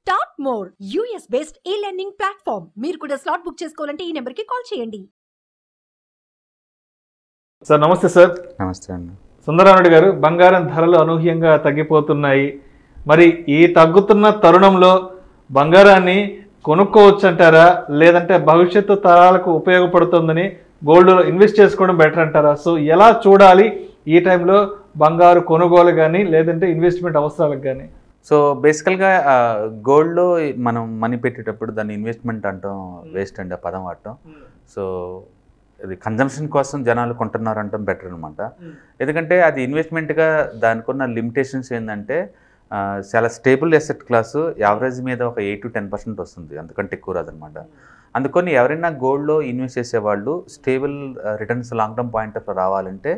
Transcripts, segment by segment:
Top more US based e learning platform మీరు కూడా slot book చేసుకోవాలంటే ఈ నెంబర్కి కాల్ చేయండి సార్ నమస్తే సార్ నమస్తే అండి సుందరారెడ్డి గారు బంగారం ధరలు అనూహ్యంగా తగ్గిపోతున్నాయి మరి ఈ తగ్గుతున్న తరుణంలో బంగారాన్ని కొనుక్కోవచ్చు అంటారా లేదంటే భవిష్యత్తు తరాలకు ఉపయోగపడుతుందని గోల్డ్లో ఇన్వెస్ట్ చేసుకోవడం బెటర్ అంటారా సో ఎలా చూడాలి ఈ టైంలో బంగారు కొనుగోలు కానీ లేదంటే ఇన్వెస్ట్మెంట్ అవసరాలకు కానీ సో బేసికల్గా గోల్డ్లో మనం మనీ పెట్టేటప్పుడు దాన్ని ఇన్వెస్ట్మెంట్ అంటాం వేస్ట్ అండి ఆ పదం వాడటం సో ఇది కన్జంప్షన్ కోసం జనాలు కొంటున్నారు అంటాం బెటర్ అనమాట ఎందుకంటే అది ఇన్వెస్ట్మెంట్గా దానికి ఉన్న లిమిటేషన్స్ ఏంటంటే ఆ, చాలా స్టేబుల్ ఎసెట్ క్లాసు యావరేజ్ మీద ఒక ఎయిట్ టు టెన్ పర్సెంట్ వస్తుంది అంతకంటే ఎక్కువ రాదనమాట అందుకని ఎవరైనా గోల్డ్లో ఇన్వెస్ట్ చేసేవాళ్ళు stable returns long term point of రావాలంటే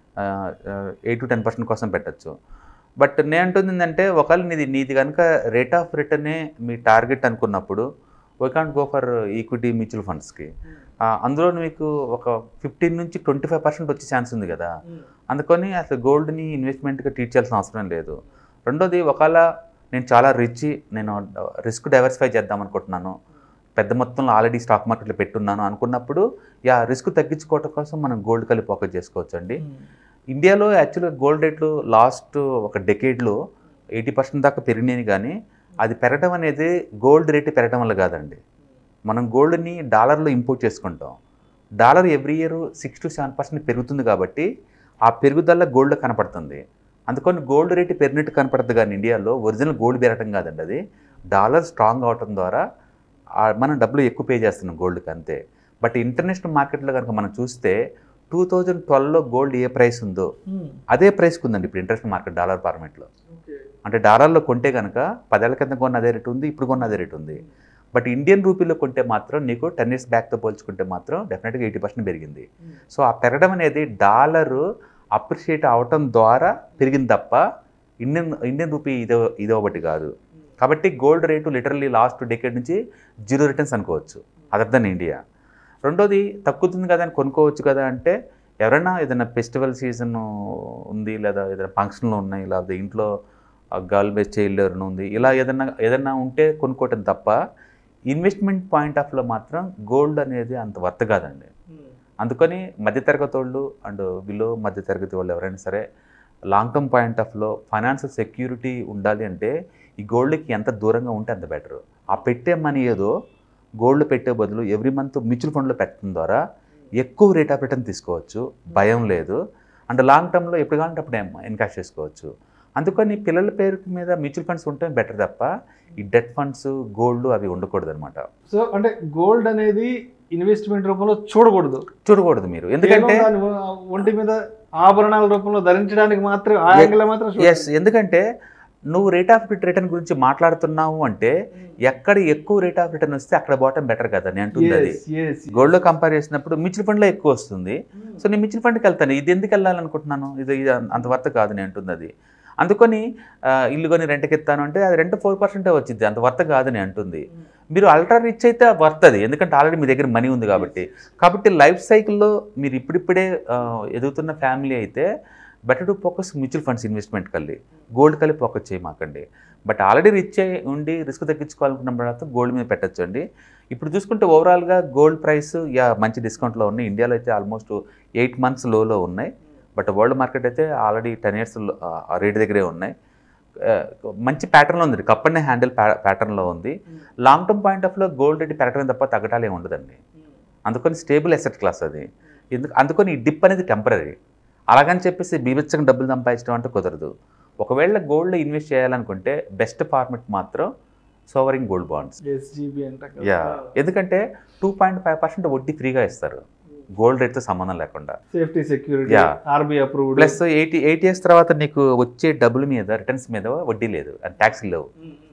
ఎయిట్ టు టెన్ పర్సెంట్ కోసం పెట్టచ్చు బట్ నేను అంటుంది ఏంటంటే ఒకవేళ నీది నీది కనుక రేట్ ఆఫ్ రిటర్నే మీ టార్గెట్ అనుకున్నప్పుడు why can't go for equity mutual ఫండ్స్కి అందులో మీకు ఒక ఫిఫ్టీన్ నుంచి ట్వంటీ ఫైవ్ పర్సెంట్ వచ్చే ఛాన్స్ ఉంది కదా అందుకని అసలు గోల్డ్ని ఇన్వెస్ట్మెంట్గా ట్రీట్ చేయాల్సిన అవసరం లేదు రెండోది ఒకవేళ నేను చాలా రిచ్ నేను రిస్క్ డైవర్సిఫై చేద్దాం అనుకుంటున్నాను పెద్ద మొత్తంలో ఆల్రెడీ స్టాక్ మార్కెట్లో పెట్టున్నాను అనుకున్నప్పుడు యా రిస్క్ తగ్గించుకోవటం కోసం మనం గోల్డ్ కలిపి ఫోకస్ చేసుకోవచ్చు అండి ఇండియాలో యాక్చువల్గా గోల్డ్ రేట్లు లాస్ట్ ఒక డెకేడ్లో ఎయిటీ పర్సెంట్ దాకా పెరిగినాయి కానీ అది పెరగడం అనేది గోల్డ్ రేటు పెరగడం వల్ల కాదండి మనం గోల్డ్ని డాలర్లో ఇంపోర్ట్ చేసుకుంటాం dollar every year six to seven percent పెరుగుతుంది కాబట్టి ఆ పెరుగుదల గోల్డ్ కనపడుతుంది అందుకని గోల్డ్ రేటు పెరిగినట్టు కనపడుతుంది కానీ ఇండియాలో ఒరిజినల్ గోల్డ్ పెరగడం కాదండి అది డాలర్ స్ట్రాంగ్ అవటం ద్వారా ఆ మనం డబ్బులు ఎక్కువ పే చేస్తున్నాం గోల్డ్కి అంతే బట్ ఇంటర్నేషనల్ మార్కెట్లో కనుక మనం చూస్తే టూ థౌజండ్ ట్వెల్వ్లో గోల్డ్ ఏ ప్రైస్ ఉందో అదే ప్రైస్కి ఉందండి ఇప్పుడు ఇంటర్నేషనల్ మార్కెట్ డాలర్ ఫార్మేట్లో అంటే డాలర్లో కొంటే కనుక పదేళ్ల కింద కొన్న అదే రేటు ఉంది ఇప్పుడు కొన్న అదే రేటు ఉంది బట్ ఇండియన్ రూపీలో కొంటే మాత్రం నీకు టెన్ ఇయర్స్ బ్యాక్తో పోల్చుకుంటే మాత్రం డెఫినెట్గా ఎయిటీ పర్సెంట్ పెరిగింది సో ఆ పెరగడం అనేది డాలరు అప్రిషియేట్ అవటం ద్వారా పెరిగింది తప్ప ఇండియన్ ఇండియన్ రూపీ ఇదో ఇదో ఒకటి కాదు కాబట్టి gold rate literally last decade నుంచి జీరో రిటర్న్స్ అనుకోవచ్చు అదర్ దన్ ఇండియా రెండోది తక్కుతుంది కదా అని కొనుక్కోవచ్చు కదా అంటే ఎవరైనా ఏదైనా ఫెస్టివల్ సీజన్ ఉంది లేదా ఏదైనా ఫంక్షన్లు ఉన్నాయి లేదా ఇంట్లో గర్ల్ బేస్ చైల్డ్ ఎవరైనా ఉంది ఇలా ఏదైనా ఏదైనా ఉంటే కొనుక్కోవటం తప్ప ఇన్వెస్ట్మెంట్ పాయింట్ ఆఫ్లో మాత్రం గోల్డ్ అనేది అంత వర్త్ కాదండి అందుకని మధ్యతరగతి వాళ్ళు అండ్ బిలో మధ్యతరగతి వాళ్ళు ఎవరైనా సరే లాంగ్ టర్మ్ పాయింట్ ఆఫ్లో ఫైనాన్షియల్ సెక్యూరిటీ ఉండాలి అంటే ఈ గోల్డ్కి ఎంత దూరంగా ఉంటే అంత బెటర్ ఆ పెట్టే మనీ ఏదో గోల్డ్ పెట్టే బదులు ఎవ్రీ మంత్ మ్యూచువల్ ఫండ్లో పెట్టడం ద్వారా ఎక్కువ రేట్ ఆఫ్ రిటర్న్ తీసుకోవచ్చు భయం లేదు అండ్ లాంగ్ టర్మ్లో ఎప్పుడు కావాలంటే అప్పుడు ఎన్కాష్ చేసుకోవచ్చు అందుకని పిల్లల పేరు మీద మ్యూచువల్ ఫండ్స్ ఉంటే బెటర్ తప్ప ఈ డెట్ ఫండ్స్ గోల్డ్ అవి ఉండకూడదు అనమాట సో అంటే గోల్డ్ అనేది ఇన్వెస్ట్మెంట్ రూపంలో చూడకూడదు చూడకూడదు మీరు ఎందుకంటే కేవలం దాన్ని ఒంటి మీద ఆభరణాల రూపంలో ధరించడానికి మాత్రం ఆ Yes. యాంగిల్ మాత్రం చూడాలి. ఎస్ ఎందుకంటే నువ్వు రేట్ ఆఫ్ రిటర్న్ గురించి మాట్లాడుతున్నావు అంటే ఎక్కడ ఎక్కువ రేట్ ఆఫ్ రిటర్న్ వస్తే అక్కడ పోవటం బెటర్ కదా నేను అంటుంది అది Yes, yes, yes. గోల్డ్లో కంపేర్ చేసినప్పుడు మ్యూచువల్ ఫండ్లో ఎక్కువ వస్తుంది సో నేను మ్యూచువల్ ఫండ్కి వెళ్తాను ఇది ఎందుకు వెళ్ళాలనుకుంటున్నాను ఇది ఇది అంత వర్త్ కాదు నేను అంటుంది అది అందుకని ఆ, ఇల్లు కొని రెంట్కి ఇస్తాను అంటే అది రెంట్ ఫోర్ పర్సెంటే వచ్చింది అంత వర్త్ కాదని అంటుంది మీరు అల్ట్రా రిచ్ అయితే వర్త్ అది ఎందుకంటే ఆల్రెడీ మీ దగ్గర మనీ ఉంది కాబట్టి కాబట్టి లైఫ్ సైకిల్లో మీరు ఇప్పుడిప్పుడే ఆ, ఎదుగుతున్న ఫ్యామిలీ అయితే better to focus mutual funds investment కలిగి గోల్డ్ కలిపి ఫోకస్ చేయమాకండి బట్ ఆల్రెడీ రిచ్ అయి ఉండి రిస్క్ తగ్గించుకోవాలనుకున్న తర్వాత గోల్డ్ మీద పెట్టచ్చు అండి ఇప్పుడు చూసుకుంటే ఓవరాల్గా గోల్డ్ ప్రైస్ యా మంచి డిస్కౌంట్లో ఉన్నాయి ఇండియాలో అయితే ఆల్మోస్ట్ ఎయిట్ మంత్స్ లోలో ఉన్నాయి బట్ వరల్డ్ మార్కెట్ అయితే ఆల్రెడీ టెన్ ఇయర్స్ రేట్ దగ్గరే ఉన్నాయి ఆ, మంచి ప్యాటర్న్లో ఉంది కప్పనే హ్యాండిల్ ప్యాటర్న్లో ఉంది లాంగ్ టర్మ్ పాయింట్ ఆఫ్లో గోల్డ్ రేట్ పెరగడం తప్ప తగ్గటాలే ఉండదండి అందుకని స్టేబుల్ ఎసెట్ క్లాస్ అది ఎందుకు అందుకని ఈ డిప్ అనేది టెంపరీ అలాగని చెప్పేసి బీభత్సంగా డబ్బులు సంపాదించడం అంటే కుదరదు ఒకవేళ గోల్డ్లో ఇన్వెస్ట్ చేయాలనుకుంటే బెస్ట్ ఫార్మెట్ మాత్రం సోవరింగ్ గోల్డ్ బాండ్స్ SGB అంటాం కదా. యా ఎందుకంటే టూ పాయింట్ ఫైవ్ పర్సెంట్ వడ్డీ ఫ్రీగా ఇస్తారు గోల్డ్ రేట్తో సంబంధం లేకుండా safety security Yeah. RB approved plus eighty eight years తర్వాత నీకు వచ్చే డబ్బుల మీద రిటర్న్స్ మీద వడ్డీ లేదు ట్యాక్స్ లేవు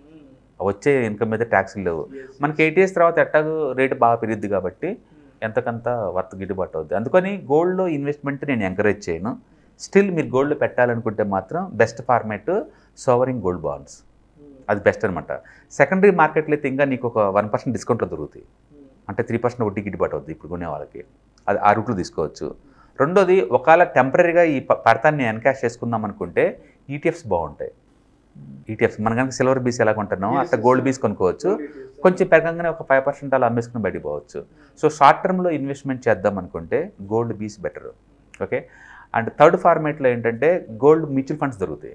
వచ్చే ఇన్కమ్ మీద ట్యాక్స్ లేవు మనకి ఎయిట్ ఇయర్స్ తర్వాత ఎట్టాగో రేటు బాగా పెరిగిద్ది కాబట్టి ఎంతకంత వర్త్ గిట్టుబాటు అవుద్ది అందుకని గోల్డ్లో ఇన్వెస్ట్మెంట్ నేను ఎంకరేజ్ చేయను స్టిల్ మీరు గోల్డ్ పెట్టాలనుకుంటే మాత్రం best format sovereign gold bonds అది బెస్ట్ అనమాట సెకండరీ మార్కెట్లో అయితే ఇంకా నీకు ఒక వన్ పర్సెంట్ డిస్కౌంట్లో దొరుకుతాయి అంటే త్రీ పర్సెంట్ వడ్డీ గిట్టుబాటు అవుద్ది ఇప్పుడు కొనే వాళ్ళకి అది ఆ రూట్లో తీసుకోవచ్చు రెండోది ఒకవేళ టెంపరీగా ఈ ప- పడతాన్ని ఎన్కాష్ చేసుకుందాం అనుకుంటే ఈటీఎఫ్స్ బాగుంటాయి ఈటీఎఫ్స్ మన కనుక సిల్వర్ బీస్ ఎలా కొంటున్నామో అట్లా గోల్డ్ బీస్ కొనుక్కోవచ్చు కొంచెం పెరగంగానే ఒక ఫైవ్ పర్సెంట్ అలా అమ్మేసుకుని బయటికి పోవచ్చు సో షార్ట్ టర్మ్లో ఇన్వెస్ట్మెంట్ చేద్దాం అనుకుంటే gold BeES better okay and third ఫార్మేట్లో ఏంటంటే గోల్డ్ మ్యూచువల్ ఫండ్స్ దొరుకుతాయి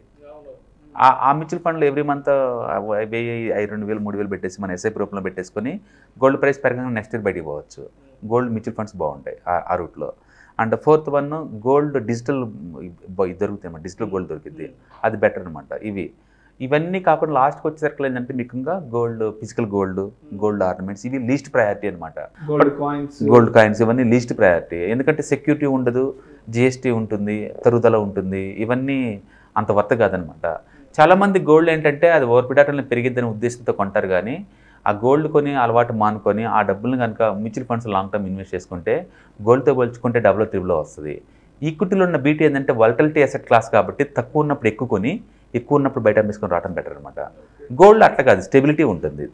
ఆ- ఆ మ్యూచువల్ ఫండ్లో ఎవ్రీ మంత్ వెయ్యి ఐదు రెండు వేలు మూడు వేలు పెట్టేసి మన ఎస్ఐపి రూపంలో పెట్టేసుకొని గోల్డ్ ప్రైస్ పెరగగానే నెక్స్ట్ ఇయర్ బయటికి పోవచ్చు గోల్డ్ మ్యూచువల్ ఫండ్స్ బాగుంటాయి ఆ- ఆ రూట్లో and fourth one gold digital దొరుకుతాయి అన్నమాట డిజిటల్ గోల్డ్ దొరికింది అది బెటర్ అనమాట ఇవి ఇవన్నీ కాకుండా లాస్ట్కి వచ్చేసరికి ఏంటంటే ముఖ్యంగా gold physical gold gold ornaments ఇవి లీస్ట్ ప్రయారిటీ అనమాట గోల్డ్ కాయిన్స్ గోల్డ్ కాయిన్స్ ఇవన్నీ లీస్ట్ ప్రయారిటీ ఎందుకంటే సెక్యూరిటీ ఉండదు జిఎస్టీ ఉంటుంది తరుగుదల ఉంటుంది ఇవన్నీ అంత వర్త్ కాదనమాట చాలామంది గోల్డ్ ఏంటంటే అది ఓర్పిడాటంలో పెరిగిద్దని ఉద్దేశంతో కొంటారు కానీ ఆ గోల్డ్ కొని అలవాటు మానుకొని ఆ డబ్బులను కనుక mutual funds long term invest చేసుకుంటే గోల్డ్తో పోల్చుకుంటే డబ్బులో త్రిబులో వస్తుంది ఈక్విటీలో ఉన్న బీటీ ఏంటంటే వల్టలిటీ అసెట్ క్లాస్ కాబట్టి తక్కువ ఉన్నప్పుడు ఎక్కువ కొని ఎక్కువ ఉన్నప్పుడు బయట అమ్మేసుకొని రావడం బెటర్ అనమాట గోల్డ్ అట్లా కాదు స్టెబిలిటీ ఉంటుంది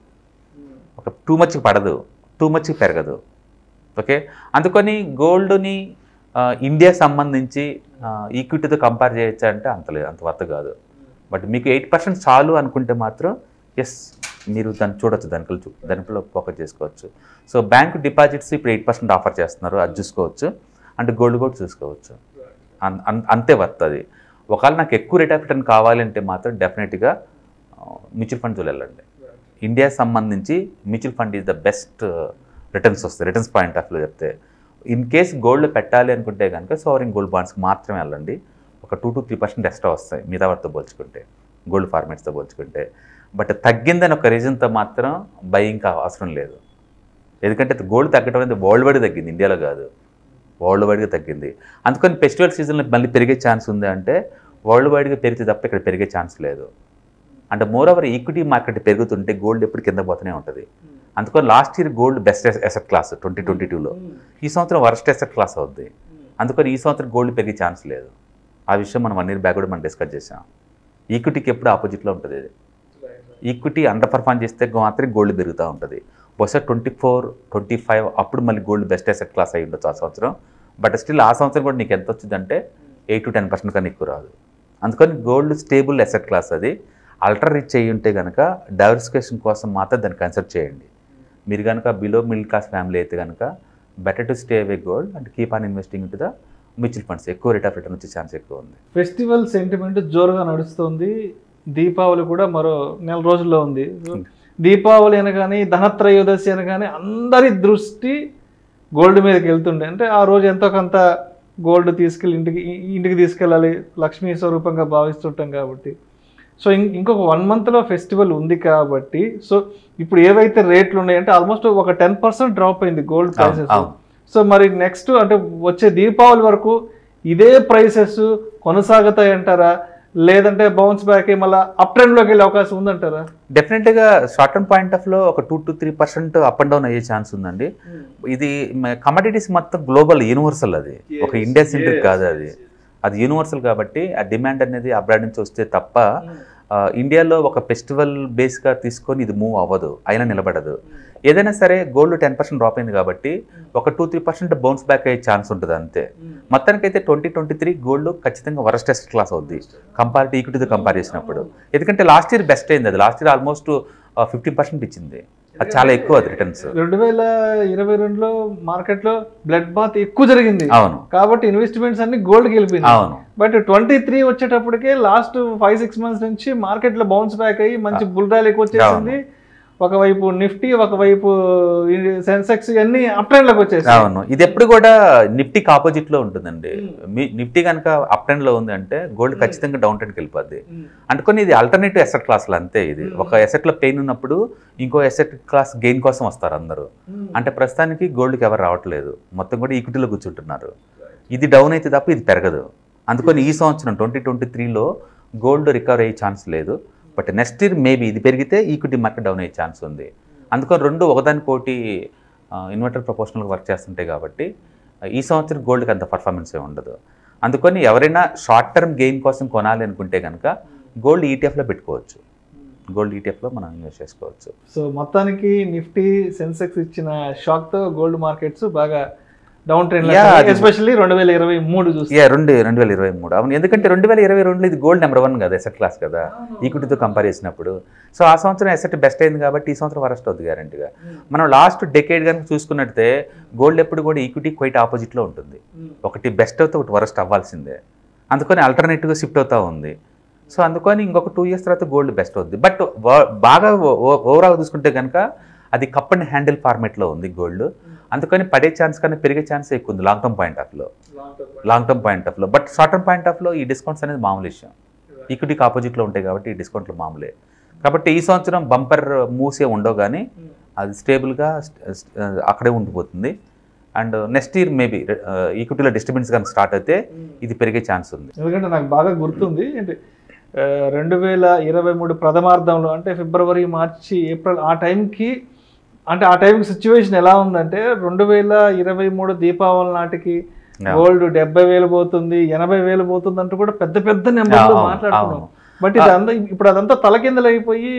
ఒక టూ మచ్ పడదు టూ మచ్ పెరగదు ఓకే అందుకని గోల్డ్ని ఇండియా సంబంధించి ఈక్విటీతో కంపేర్ చేయొచ్చా అంటే అంత లేదు అంత వర్త కాదు బట్ మీకు ఎయిట్ పర్సెంట్ చాలు అనుకుంటే మాత్రం ఎస్ మీరు దాన్ని చూడొచ్చు దానికల్ చూ దానిలో ఫోకస్ చేసుకోవచ్చు సో బ్యాంక్ డిపాజిట్స్ ఇప్పుడు ఎయిట్ పర్సెంట్ ఆఫర్ చేస్తున్నారు అది చూసుకోవచ్చు అంటే గోల్డ్ కూడా చూసుకోవచ్చు అన్- అన్- అంతే వర్త్ అది ఒకవేళ నాకు ఎక్కువ రేట్ ఆఫ్ రిటర్న్ కావాలంటే మాత్రం డెఫినెట్గా మ్యూచువల్ ఫండ్స్ వెళ్ళండి ఇండియా సంబంధించి mutual fund is the best returns వస్తాయి రిటర్న్స్ పాయింట్ ఆఫ్ వ్యూ చెప్తే ఇన్ కేస్ గోల్డ్ పెట్టాలి అనుకుంటే కనుక సోవరింగ్ గోల్డ్ బాండ్స్కి మాత్రమే వెళ్ళండి ఒక two to three percent extra వస్తాయి మిగతా వాటితో పోల్చుకుంటే గోల్డ్ ఫార్మేట్స్తో పోల్చుకుంటే బట్ తగ్గిందని ఒక రీజన్తో మాత్రం బయింగ్ అవసరం లేదు ఎందుకంటే గోల్డ్ తగ్గడం అనేది వరల్డ్ వైడ్ తగ్గింది ఇండియాలో కాదు వరల్డ్ వైడ్గా తగ్గింది అందుకని ఫెస్టివల్ సీజన్లో మళ్ళీ పెరిగే ఛాన్స్ ఉంది అంటే వరల్డ్ వైడ్గా పెరిగితే తప్ప ఇక్కడ పెరిగే ఛాన్స్ లేదు అంటే మోర్ ఓవర్ ఈక్విటీ మార్కెట్ పెరుగుతుంటే గోల్డ్ ఎప్పుడు కింద పోతూనే ఉంటుంది అందుకని last year gold best asset class twenty twenty టూలో ఈ సంవత్సరం వర్స్ట్ ఎసెట్ క్లాస్ అవుద్ది అందుకని ఈ సంవత్సరం గోల్డ్ పెరిగే ఛాన్స్ లేదు ఆ విషయం మనం వన్ ఇయర్ బ్యాక్ కూడా మనం డిస్కస్ చేసాం ఈక్విటీకి ఎప్పుడు ఆపోజిట్లో ఉంటుంది ఇది ఈక్విటీ అండర్ పర్ఫార్మ్ చేస్తే మాత్రం గోల్డ్ పెరుగుతూ ఉంటుంది బహుశా ట్వంటీ ఫోర్ ట్వంటీ ఫైవ్ అప్పుడు మళ్ళీ గోల్డ్ బెస్ట్ అసెట్ క్లాస్ అయ్యి ఉండొచ్చు ఆ సంవత్సరం బట్ స్టిల్ ఆ సంవత్సరం కూడా నీకు ఎంత వచ్చిందంటే ఎయిట్ టు టెన్ పర్సెంట్ కన్నా ఎక్కువ రాదు అందుకని గోల్డ్ స్టేబుల్ అసెట్ క్లాస్ అది అల్ట్రా రిచ్ అయ్యి ఉంటే కనుక డైవర్సిఫికేషన్ కోసం మాత్రం దాన్ని కన్సిడర్ చేయండి మీరు కనుక బిలో మిడిల్ క్లాస్ ఫ్యామిలీ అయితే కనుక better to stay away gold and keep on investing to the mutual funds ఎక్కువ రేట్ ఆఫ్ రిటర్న్ వచ్చే ఛాన్స్ ఎక్కువ ఉంది ఫెస్టివల్ సెంటిమెంట్ జోరుగా నడుస్తుంది దీపావళి కూడా మరో నెల రోజుల్లో ఉంది దీపావళి అనగానే ధనత్రయోదశి అనగానే అందరి దృష్టి గోల్డ్ మీదకి వెళ్తుండే అంటే ఆ రోజు ఎంతో కొంత గోల్డ్ తీసుకెళ్ళి ఇంటికి ఇ- ఇంటికి తీసుకెళ్ళాలి లక్ష్మీ స్వరూపంగా భావిస్తుంటాం కాబట్టి సో ఇం- ఇంకొక వన్ మంత్లో ఫెస్టివల్ ఉంది కాబట్టి సో ఇప్పుడు ఏవైతే రేట్లు ఉన్నాయంటే ఆల్మోస్ట్ ఒక టెన్ పర్సెంట్ డ్రాప్ అయింది గోల్డ్ అవును, ప్రైసెస్ అవును. సో మరి నెక్స్ట్ అంటే వచ్చే దీపావళి వరకు ఇదే ప్రైసెస్ కొనసాగుతాయి అంటారా లేదంటే బౌన్స్ బ్యాక్ మళ్ళీ అప్ ట్రెండ్లోకి వెళ్ళే అవకాశం ఉందంటారా డెఫినెట్గా షార్ట్ టర్మ్ పాయింట్ ఆఫ్ లో ఒక two to three percent up and down అయ్యే ఛాన్స్ ఉందండి ఇది కమోడిటీస్ మొత్తం గ్లోబల్ యూనివర్సల్ అది ఒక Yes, ఇండియా సెంట్రిక్ yes, కాదు అది అది యూనివర్సల్ కాబట్టి ఆ డిమాండ్ అనేది అబ్రాడ్ నుంచి వస్తే తప్ప ఆ, ఇండియాలో ఒక ఫెస్టివల్ బేస్గా తీసుకొని ఇది మూవ్ అవ్వదు అయినా నిలబడదు ఏదైనా సరే గోల్డ్ టెన్ పర్సెంట్ డ్రాప్ అయింది కాబట్టి ఒక two three percent bounce back అయ్యే ఛాన్స్ ఉంటుంది అంతే మొత్తానికైతే ట్వంటీ ట్వంటీ త్రీ గోల్డ్ ఖచ్చితంగా వరస్టెస్ట్ క్లాస్ అవుద్ది కంపేర్ టు ఈక్విటీతో కంపేర్ చేసినప్పుడు ఎందుకంటే లాస్ట్ ఇయర్ బెస్ట్ అయింది అది last year almost fifty percent ఇచ్చింది అది చాలా ఎక్కువ అది రిటర్న్స్ రెండు వేల ఇరవై రెండులో మార్కెట్లో బ్లడ్ బాత్ ఎక్కువ జరిగింది అవును కాబట్టి ఇన్వెస్ట్మెంట్స్ అన్ని గోల్డ్కి వెళ్ళిపోయింది అవును బట్ ట్వంటీ త్రీ వచ్చేటప్పటికే లాస్ట్ ఫైవ్ సిక్స్ మంత్స్ నుంచి మార్కెట్ లో బౌన్స్ బ్యాక్ అయ్యి మంచి బుల్ ర్యాలీ ఎక్కువ వచ్చేసింది ఒకవైపు నిఫ్టీ ఒకవైపు సెన్సెక్స్ ఇవన్నీ అప్ ట్రెండ్ లోకి వచ్చేసాయి అవును ఇది ఎప్పుడు కూడా నిఫ్టీకి ఆపోజిట్ లో ఉంటుందండి మీ నిఫ్టీ కనుక అప్ ట్రెండ్ లో ఉంది అంటే గోల్డ్ ఖచ్చితంగా డౌన్ ట్రెండ్కి వెళ్ళిపోద్ది అందుకని ఇది ఆల్టర్నేటివ్ ఎసెట్ క్లాస్లో అంతే ఇది ఒక asset లో పెయిన్ ఉన్నప్పుడు ఇంకో ఎసెట్ క్లాస్ గెయిన్ కోసం వస్తారు అందరూ అంటే ప్రస్తుతానికి గోల్డ్కి ఎవరు రావట్లేదు మొత్తం కూడా ఈక్విటీలో కూర్చుంటున్నారు ఇది డౌన్ అయితే తప్ప ఇది పెరగదు అందుకని ఈ సంవత్సరం ట్వంటీ ట్వంటీ త్రీలో గోల్డ్ రికవర్ అయ్యే ఛాన్స్ లేదు బట్ నెక్స్ట్ ఇయర్ మేబీ ఇది పెరిగితే ఈక్విటీ మార్కెట్ డౌన్ అయ్యే ఛాన్స్ ఉంది అందుకని రెండు ఒకదానికోటి ఇన్వర్టర్ ప్రపోర్షనల్గా వర్క్ చేస్తుంటాయి కాబట్టి ఆ, ఈ సంవత్సరం గోల్డ్కి అంత పర్ఫార్మెన్స్ ఏ ఉండదు అందుకని ఎవరైనా షార్ట్ టర్మ్ గెయిన్ కోసం కొనాలి అనుకుంటే కనుక గోల్డ్ ఈటీఎఫ్లో పెట్టుకోవచ్చు గోల్డ్ ఈటీఎఫ్లో మనం ఇన్వెస్ట్ చేసుకోవచ్చు సో మొత్తానికి నిఫ్టీ సెన్సెక్స్ ఇచ్చిన షాక్ తో గోల్డ్ మార్కెట్స్ బాగా డౌన్ ట్రెండ్ Yeah, అది- ఎస్పెషల్లీ రెండు వేల ఇరవై మూడు చూస్తే యా రెండు రెండు వేల ఇరవై మూడు అవును ఎందుకంటే రెండు వేల ఇరవై రెండులో ఇది గోల్డ్ నెంబర్ వన్ కదా ఎసెట్ క్లాస్ కదా ఈక్విటీతో కంపేర్ చేసినప్పుడు సో ఆ సంవత్సరం ఎసెట్ బెస్ట్ అయింది కాబట్టి ఈ సంవత్సరం వరస్ట్ అవుతుంది గ్యారంటీగా మనం లాస్ట్ డెకేడ్ కనుక చూసుకున్నట్టే గోల్డ్ ఎప్పుడు కూడా ఈక్విటీ క్వైట్ ఆపోజిట్లో ఉంటుంది ఒకటి బెస్ట్ అవుతే ఒకటి వరస్ట్ అవ్వాల్సిందే అందుకని ఆల్టర్నేటివ్గా షిఫ్ట్ అవుతా ఉంది సో అందుకని ఇంకొక టూ ఇయర్స్ తర్వాత గోల్డ్ బెస్ట్ అవుద్ది బట్ బాగా ఓవరాల్ చూసుకుంటే కనుక అది కప్ అండ్ హ్యాండిల్ ఫార్మేట్లో ఉంది గోల్డ్ అందుకని పడే ఛాన్స్ కన్నా పెరిగే ఛాన్స్ ఎక్కువ ఉంది లాంగ్ టర్మ్ పాయింట్ ఆఫ్లో లాంగ్ టర్మ్ పాయింట్ ఆఫ్లో బట్ షార్ట్ టర్మ్ పాయింట్ ఆఫ్లో ఈ డిస్కౌంట్స్ అనేది మామూలు విషయం ఈక్విటీకి ఆపోజిట్లో ఉంటాయి కాబట్టి ఈ డిస్కౌంట్లు మామూలే కాబట్టి ఈ సంవత్సరం బంపర్ మూసే ఉండవు కానీ అది స్టేబుల్గా అక్కడే ఉండిపోతుంది అండ్ నెక్స్ట్ ఇయర్ మేబీ ఈక్విటీలో డిస్టర్బెన్స్ కానీ స్టార్ట్ అయితే ఇది పెరిగే ఛాన్స్ ఉంది ఎందుకంటే నాకు బాగా గుర్తుంది ఏంటి ఆ, రెండు వేల ఇరవై మూడు ప్రథమార్థంలో అంటే ఫిబ్రవరి మార్చి ఏప్రిల్ ఆ టైంకి అంటే ఆ టైంకి సిచ్యువేషన్ ఎలా ఉందంటే రెండు వేల ఇరవై మూడు దీపావళి నాటికి Yeah. గోల్డ్ డెబ్బై వేలు పోతుంది ఎనభై వేలు పోతుంది అంటూ కూడా పెద్ద పెద్ద నెంబర్లు అవును, మాట్లాడుకున్నాం అవును. బట్ ఇదంతా ఇప్పుడు అదంతా తలకిందలైపోయి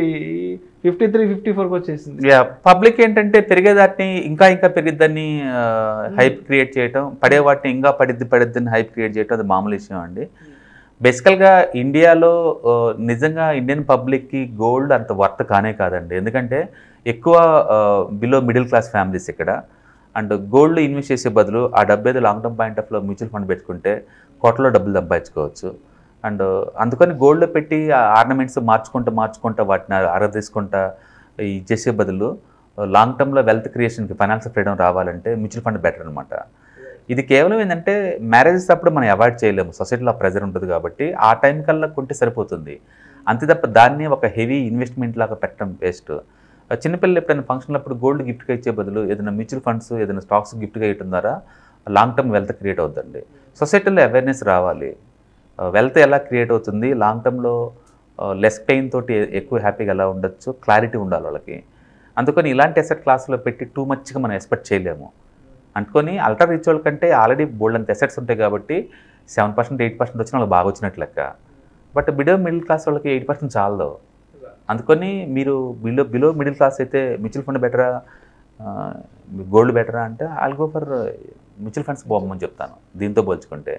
ఫిఫ్టీ త్రీ ఫిఫ్టీ ఫోర్కి వచ్చేసింది యా పబ్లిక్ ఏంటంటే పెరిగేదాన్ని ఇంకా ఇంకా పెరిగిద్దని హైప్ క్రియేట్ చేయటం పడే వాటిని ఇంకా పడిద్ది పడిద్దని హైప్ క్రియేట్ చేయటం అది మామూలు విషయం అండి బేసికల్గా ఇండియాలో ఆ, నిజంగా ఇండియన్ పబ్లిక్కి గోల్డ్ అంత వర్త్ కానే కాదండి ఎందుకంటే ఎక్కువ బిలో మిడిల్ క్లాస్ ఫ్యామిలీస్ ఇక్కడ అండ్ గోల్డ్ ఇన్వెస్ట్ చేసే బదులు ఆ డబ్బు ఏదో లాంగ్ టర్మ్ పాయింట్ ఆఫ్లో మ్యూచువల్ ఫండ్ పెట్టుకుంటే కోట్లలో డబ్బులు సంపాదించుకోవచ్చు అండ్ అందుకని గోల్డ్లో పెట్టి ఆర్నమెంట్స్ మార్చుకుంటూ మార్చుకుంటూ వాటిని అరదీసుకుంటా ఈ చేసే బదులు లాంగ్ టర్మ్లో వెల్త్ క్రియేషన్కి ఫైనాన్షియల్ ఫ్రీడమ్ రావాలంటే మ్యూచువల్ ఫండ్ బెటర్ అనమాట ఇది కేవలం ఏంటంటే మ్యారేజెస్ అప్పుడు మనం అవాయిడ్ చేయలేము సొసైటీలో ప్రెజర్ ఉంటుంది కాబట్టి ఆ టైం కల్లా కొంటే సరిపోతుంది అంతే తప్ప దాన్ని ఒక హెవీ ఇన్వెస్ట్మెంట్ లాగా పెట్టడం వేస్ట్ చిన్నపిల్లలు ఎప్పుడైనా ఫంక్షన్ అప్పుడు గోల్డ్ గిఫ్ట్గా ఇచ్చే బదులు ఏదైనా మ్యూచువల్ ఫండ్స్ ఏదైనా స్టాక్స్ గిఫ్ట్గా ఇవ్వడం ద్వారా లాంగ్ టర్మ్ వెల్త్ క్రియేట్ అవుతుందండి సొసైటీలో అవేర్నెస్ రావాలి వెల్త్ ఎలా క్రియేట్ అవుతుంది లాంగ్ టర్మ్లో లెస్ పెయిన్ తోటి ఎక్కువ హ్యాపీగా ఎలా ఉండొచ్చు క్లారిటీ ఉండాలి వాళ్ళకి అందుకని ఇలాంటి ఎసెట్ క్లాస్లో పెట్టి టూ మచ్గా మనం ఎక్స్పెక్ట్ చేయలేము అనుకొని అల్ట్రా రిచ్ వాళ్ళ కంటే ఆల్రెడీ బోల్డ్ అంత ఎసెట్స్ ఉంటాయి కాబట్టి సెవెన్ పర్సెంట్ ఎయిట్ పర్సెంట్ వచ్చిన వాళ్ళకి బాగా వచ్చినట్లు లెక్క బట్ బిలో మిడిల్ క్లాస్ వాళ్ళకి ఎయిట్ పర్సెంట్ చాలదు అందుకని మీరు బిలో బిలో మిడిల్ క్లాస్ అయితే మ్యూచువల్ ఫండ్ బెటరా గోల్డ్ బెటరా అంటే all go for mutual funds బాగుమని చెప్తాను దీంతో పోల్చుకుంటే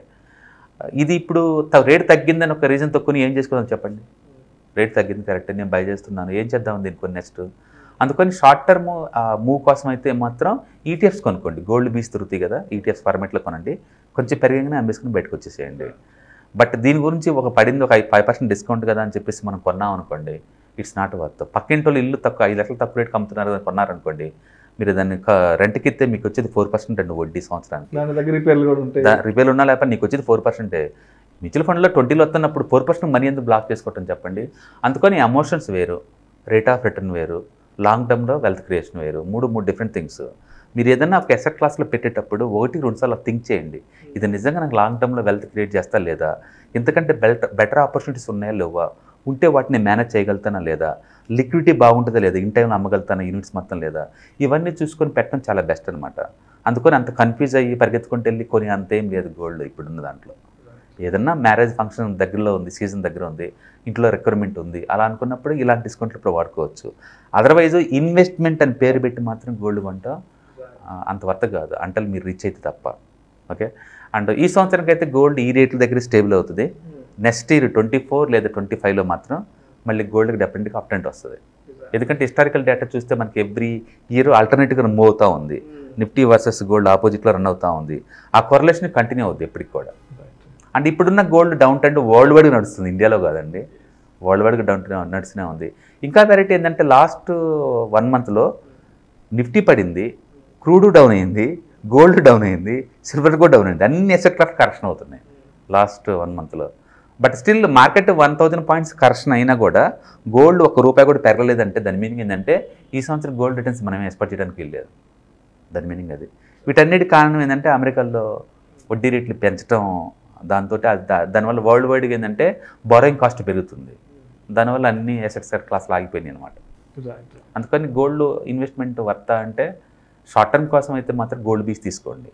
ఇది ఇప్పుడు రేట్ తగ్గిందని ఒక రీజన్ తక్కువ ఏం చేసుకోదాం చెప్పండి రేట్ తగ్గింది కరెక్ట్ నేను బై చేస్తున్నాను ఏం చేద్దాం దీనికి నెక్స్ట్ అందుకని షార్ట్ టర్మ్ మూవ్ కోసం అయితే మాత్రం ఈటీఎఫ్స్ కొనుక్కోండి గోల్డ్ బీస్ దొరుకుతాయి కదా ఈటీఎఫ్స్ ఫార్మేట్లో కొనండి కొంచెం పెరిగానే అమ్మేసుకుని బయటకు వచ్చేసేయండి బట్ దీని గురించి ఒక పడింది ఒక ఫైవ్ పర్సెంట్ డిస్కౌంట్ కదా అని చెప్పేసి మనం కొన్నాం అనుకోండి ఇట్స్ నాట్ వర్త్ పక్కింటి వాళ్ళు ఇల్లు తక్కువ ఐదు లక్షలు తక్కువ రేట్ అమ్ముతున్నారు అని కొన్నారనుకోండి మీరు దాన్ని రెంట్కి ఇస్తే మీకు వచ్చేది ఫోర్ పర్సెంట్ అండి వడ్డీ సంవత్సరానికి దాని దగ్గర రిపేర్లు కూడా ఉంటాయి రిపేర్ ఉన్నా లేకపోతే నీకు వచ్చేది ఫోర్ పర్సెంటే మ్యూచువల్ ఫండ్లో ట్వంటీలో వస్తున్నప్పుడు ఫోర్ పర్సెంట్ మనీ ఎందుకు బ్లాక్ చేసుకోవటం చెప్పండి అందుకని ఎమోషన్స్ వేరు రేట్ ఆఫ్ రిటర్న్ వేరు లాంగ్ టర్మ్లో వెల్త్ క్రియేషన్ వేరు మూడు మూడు డిఫరెంట్ థింగ్స్ మీరు ఏదైనా ఒక ఎసెట్ క్లాస్లో పెట్టేటప్పుడు ఒకటి రెండు సార్లు థింక్ చేయండి ఇది నిజంగా నాకు లాంగ్ టర్మ్లో వెల్త్ క్రియేట్ చేస్తా లేదా ఎందుకంటే బెల్ట్ బెటర్ ఆపర్చునిటీస్ ఉన్నాయా లేవా ఉంటే వాటిని మేనేజ్ చేయగలుగుతానా లేదా లిక్విడిటీ బాగుంటుందా లేదా ఇన్ టైంలో అమ్మగలుగుతానా యూనిట్స్ మొత్తం లేదా ఇవన్నీ చూసుకొని పెట్టడం చాలా బెస్ట్ అనమాట అందుకని అంత కన్ఫ్యూజ్ అయ్యి పరిగెత్తుకుంటూ వెళ్ళి కొని అంతేం లేదు గోల్డ్ ఇప్పుడున్న దాంట్లో ఏదన్నా మ్యారేజ్ ఫంక్షన్ దగ్గరలో ఉంది సీజన్ దగ్గర ఉంది ఇంట్లో రిక్వైర్మెంట్ ఉంది అలా అనుకున్నప్పుడు ఇలాంటి డిస్కౌంట్లు ఇప్పుడు వాడుకోవచ్చు అదర్వైజ్ ఇన్వెస్ట్మెంట్ అని పేరు పెట్టి మాత్రం గోల్డ్ కొంట ఆ, అంత వర్త కాదు అంటలు మీరు రీచ్ అయితే తప్ప ఓకే అండ్ ఈ సంవత్సరానికి అయితే గోల్డ్ ఈ రేట్ల దగ్గర స్టేబుల్ అవుతుంది నెక్స్ట్ ఇయర్ ట్వంటీ ఫోర్ లేదా ట్వంటీ ఫైవ్లో మాత్రం మళ్ళీ గోల్డ్కి డెఫినెట్గా అప్ ట్రెండ్ వస్తుంది ఎందుకంటే హిస్టారికల్ డేటా చూస్తే మనకి ఎవ్రీ ఇయర్ ఆల్టర్నేటివ్గా మూవ్ అవుతూ ఉంది నిఫ్టీ వర్సెస్ గోల్డ్ ఆపోజిట్లో రన్ అవుతూ ఉంది ఆ కొరలేషన్ కంటిన్యూ అవుద్ది ఎప్పటికి కూడా అండ్ ఇప్పుడున్న గోల్డ్ డౌన్ ట్రెండ్ వరల్డ్ వైడ్గా నడుస్తుంది ఇండియాలో కాదండి వరల్డ్ వైడ్గా డౌన్ ట్రెండ్ నడుస్తూనే ఉంది ఇంకా వెరైటీ ఏంటంటే లాస్ట్ వన్ మంత్లో నిఫ్టీ పడింది క్రూడ్ డౌన్ అయింది గోల్డ్ డౌన్ అయింది సిల్వర్ కూడా డౌన్ అయింది అన్ని ఎసెట్ క్లాస్ కరెక్షన్ అవుతున్నాయి లాస్ట్ వన్ మంత్లో but still market one thousand points correction అయినా కూడా గోల్డ్ ఒక రూపాయి కూడా పెరగలేదంటే దాని మీనింగ్ ఏంటంటే ఈ సంవత్సరం గోల్డ్ రిటర్న్స్ మనం ఎక్స్పెక్ట్ చేయడానికి వెళ్ళలేదు దాని మీనింగ్ అది వీటన్నిటి కారణం ఏంటంటే అమెరికాలో వడ్డీ రేట్లు పెంచడం దాంతో దానివల్ల వరల్డ్ వైడ్గా ఏంటంటే బారోయింగ్ కాస్ట్ పెరుగుతుంది దానివల్ల అన్ని ఎసెట్స్ క్లాస్లు ఆగిపోయినాయి అనమాట అందుకని గోల్డ్ ఇన్వెస్ట్మెంట్ వర్త అంటే షార్ట్ టర్మ్ కోసం అయితే మాత్రం గోల్డ్ బీస్ తీసుకోండి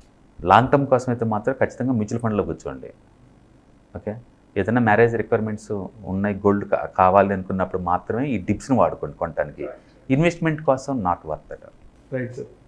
లాంగ్ టర్మ్ కోసం అయితే మాత్రం ఖచ్చితంగా మ్యూచువల్ ఫండ్లో కూర్చోండి ఓకే ఏదైనా మ్యారేజ్ రిక్వైర్మెంట్స్ ఉన్నాయి గోల్డ్ కావాలి అనుకున్నప్పుడు మాత్రమే ఈ డిప్స్ని వాడుకోండి కొనడానికి ఇన్వెస్ట్మెంట్ కోసం not worth at right sir